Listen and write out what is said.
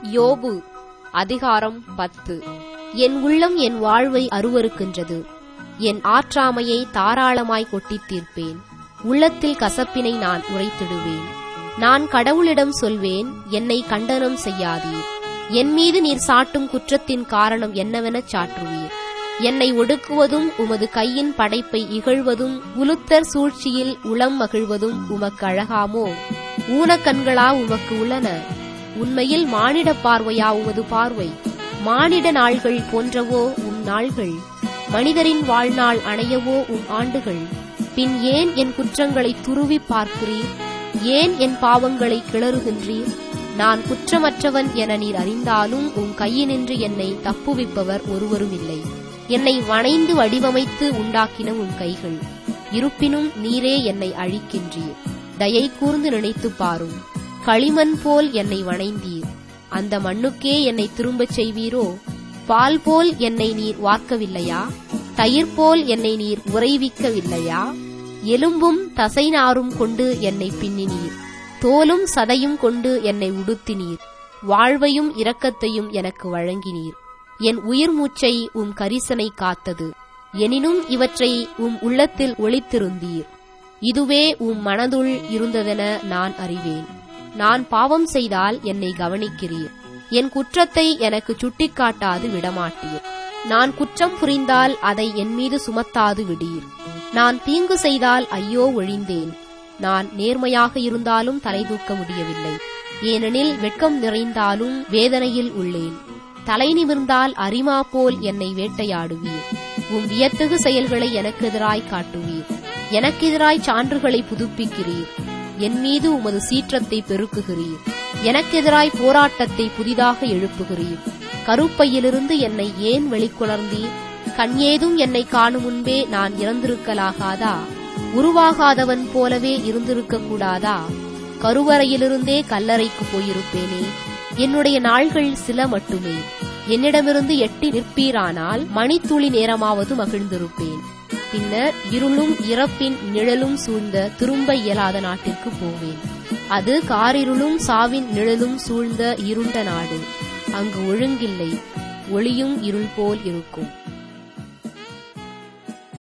யோபு அதிகாரம் பத்து என் உள்ளம் என் வாழ்வை அருவருக்கின்றது என் ஆற்றாமையை தாராளமாய் கொட்டித் தீர்ப்பேன் உள்ளத்தில் கசப்பினை நான் உரைத்திடுவேன் நான் கடவுளிடம் சொல்வேன் என்னை கண்டனம் செய்யாதீர் என் மீது நீர் சாட்டும் குற்றத்தின் காரணம் என்னவெனச் சாற்றுவீர் என்னை ஒடுக்குவதும் உமது கையின் படைப்பை இகழ்வதும் உலுத்தர் சூழ்ச்சியில் உளம் மகிழ்வதும் உமக்கு அழகாமோ ஊனக்கண்களா உமக்கு உள்ளன உண்மையில் மானிட பார்வையா உமது பார்வை மானிட நாள்கள் போன்றவோ உம் நாள்கள் மனிதரின் வாழ்நாள் அணையவோ உம் ஆண்டுகள் பின் ஏன் என் குற்றங்களை துருவி பார்க்கிறீர் ஏன் என் பாவங்களை கிளறுகின்றீர் நான் குற்றமற்றவன் என நீர் அறிந்தாலும் உன் கையினின்று என்னை தப்புவிப்பவர் ஒருவரும் இல்லை என்னை வணைந்து வடிவமைத்து உண்டாக்கின உன் கைகள் இருப்பினும் நீரே என்னை அழிக்கின்றீர் தயை கூர்ந்து நினைத்துப் பாரும் களிமண் போல் என்னை வணைந்தீர் அந்த மண்ணுக்கே என்னை திரும்பச் செய்வீரோ பால் போல் என்னை நீர் வார்க்கவில்லையா தயிர் போல் என்னை நீர் உறைவிக்கவில்லையா எலும்பும் தசைநாரும் கொண்டு என்னை பின்னினீர் தோலும் சதையும் கொண்டு என்னை உடுத்தினீர் வாழ்வையும் இரக்கத்தையும் எனக்கு வழங்கினீர் என் உயிர் மூச்சை உம் கரிசனை காத்தது எனினும் இவற்றை உம் உள்ளத்தில் ஒளித்திருந்தீர் இதுவே உம் மனதுள் இருந்ததென நான் அறிவேன் நான் பாவம் செய்தால் என்னை கவனிக்கிறீர் என் குற்றத்தை எனக்கு சுட்டிக்காட்டாது விடமாட்டீர் நான் குற்றம் புரிந்தால் அதை என் மீது சுமத்தாது விடீர் நான் தீங்கு செய்தால் ஐயோ ஒழிந்தேன் நான் நேர்மையாக இருந்தாலும் தலை தூக்க முடியவில்லை ஏனெனில் வெட்கம் நிறைந்தாலும் வேதனையில் உள்ளேன் தலை நிமிர்ந்தால் அரிமா போல் என்னை வேட்டையாடுவீர் உம் வியத்தகு செயல்களை எனக்கு எதிராய் காட்டுவீர் எனக்கெதிராய் சான்றுகளை புதுப்பிக்கிறீர் என் மீது உமது சீற்றத்தை பெருக்குகிறீர் எனக்கெதிராய் போராட்டத்தை புதிதாக எழுப்புகிறீர் கருப்பையிலிருந்து என்னை ஏன் வெளிக்கொணர்ந்தீர் கண் ஏதும் என்னை காணும் முன்பே நான் இறந்திருக்கலாகாதா உருவாகாதவன் போலவே இருந்திருக்க கூடாதா கருவறையிலிருந்தே கல்லறைக்கு போயிருப்பேனே என்னுடைய நாள்கள் சில மட்டுமே என்னிடமிருந்து எட்டி நிற்பீரானால் மணித்துளி நேரமாவது மகிழ்ந்திருப்பேன் பின்னர் இருளும் இறப்பின் நிழலும் சூழ்ந்த திரும்ப இயலாத நாட்டிற்கு போவேன் அது காரிருளும் சாவின் நிழலும் சூழ்ந்த இருண்ட நாடு அங்கு ஒழுங்கில்லை ஒளியும் இருள் போல் இருக்கும்